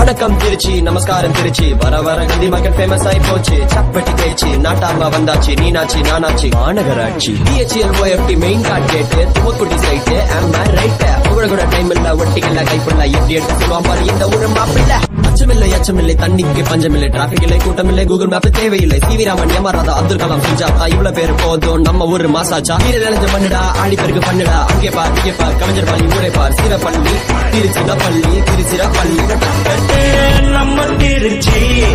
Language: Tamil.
வணக்கம் திருச்சி நமஸ்காரம் திருச்சி வர வர கந்தி மார்க்கெட் ஃபேமஸ் ஆயி போச்சு சப்பட்டி பேச்சு நாட்டாம வந்தாச்சு நீனாச்சு நானாச்சு மாநகராட்சி டிஹெச்எல் ஓஎஃப்டி மெயின் கார்ட் கேட்டு துவக்குட்டி சைட்டு ஆமா ரைட் கூட கூட டைம் இல்ல ஒட்டிக்கல கைப்புள்ள எப்படி எடுத்து சொல்லுவான் பாரு இந்த ஊரு மாப்பிள்ள அச்சமில்லை அச்சமில்லை தண்ணிக்கு பஞ்சமில்லை டிராபிக் இல்லை கூட்டம் இல்லை கூகுள் மேப் தேவையில்லை சிவி ராமன் ஏமாறாத அப்துல் கலாம் சுஜாதா இவ்வளவு பேர் போதும் நம்ம ஊரு மாசாச்சா வீர நினைஞ்ச பண்ணுடா ஆடி பெருக்கு பண்ணுடா அங்கே பார் இங்கே பார் கவிஞர் பள்ளி ஊரே பார் சீரப்பள்ளி திருச்சிரப்பள்ளி திருச்சிரப்பள்ளி நம்ம திருச்சி